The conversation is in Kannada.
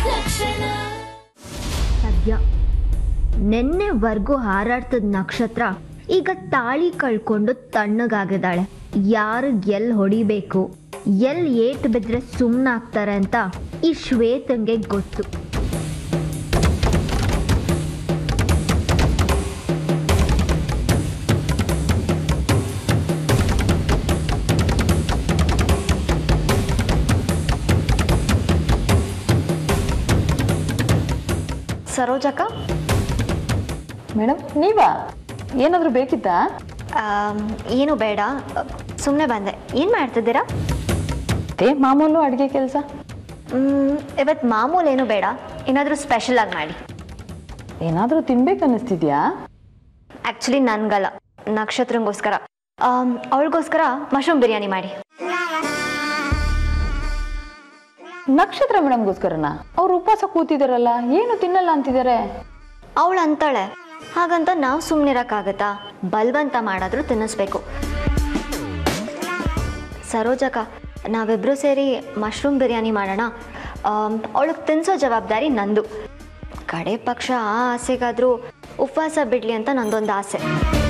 ಸದ್ಯ ನೆನ್ನೆವರೆಗೂ ಹಾರಾಡ್ತದ ನಕ್ಷತ್ರ ಈಗ ತಾಳಿ ಕಳ್ಕೊಂಡು ತಣ್ಣಗಾಗಿದ್ದಾಳೆ ಯಾರು ಎಲ್ಲಿ ಹೊಡಿಬೇಕು ಎಲ್ಲಿ ಏಟ್ ಬಿದ್ರೆ ಸುಮ್ಮನಾಗ್ತಾರೆ ಅಂತ ಈ ಶ್ವೇತಂಗೆ ಗೊತ್ತು ಸರೋಜಕ್ಕ ಮೇಡಮ್ ನೀವಾ ಏನಾದರೂ ಬೇಕಿತ್ತಾ ಆಮ್, ಏನು ಬೇಡ ಸುಮ್ಮನೆ ಬಂದೆ ಏನು ಮಾಡ್ತಿದ್ದೀರಾ ಅದೇ ಮಾಮೂಲು ಅಡುಗೆ ಕೆಲಸ ಇವತ್ತು ಮಾಮೂಲು ಏನು ಬೇಡ ಏನಾದರೂ ಸ್ಪೆಷಲ್ ಆಗಿ ಮಾಡಿ ಏನಾದರೂ ತಿನ್ಬೇಕು ಅನ್ನಿಸ್ತಿದ್ಯಾ ಆ್ಯಕ್ಚುಲಿ ನನ್ಗಲ್ಲ ನಕ್ಷತ್ರಂಗೋಸ್ಕರ ಅವಳಿಗೋಸ್ಕರ ಮಶ್ರೂಮ್ ಬಿರಿಯಾನಿ ಮಾಡಿ ನಕ್ಷತ್ರ ಮೇಡಮ್ಗೋಸ್ಕರನ ಅವ್ರು ಉಪವಾಸ ಕೂತಿದಾರಲ್ಲ ಏನು ತಿನ್ನಲ್ಲ ಅಂತಿದ್ದಾರೆ ಅವಳು ಅಂತಾಳೆ ಹಾಗಂತ ನಾವು ಸುಮ್ಮನಿರೋಕ್ಕಾಗತ್ತಾ ಬಲ್ವಂತ ಮಾಡಾದ್ರೂ ತಿನ್ನಿಸ್ಬೇಕು ಸರೋಜಕ ನಾವಿಬ್ರು ಸೇರಿ ಮಶ್ರೂಮ್ ಬಿರಿಯಾನಿ ಮಾಡೋಣ ಅವಳಿಗೆ ತಿನ್ನಿಸೋ ಜವಾಬ್ದಾರಿ ನಂದು ಕಡೆ ಪಕ್ಷ ಆ ಆಸೆಗಾದರೂ ಉಪವಾಸ ಬಿಡಲಿ ಅಂತ ನಂದೊಂದು ಆಸೆ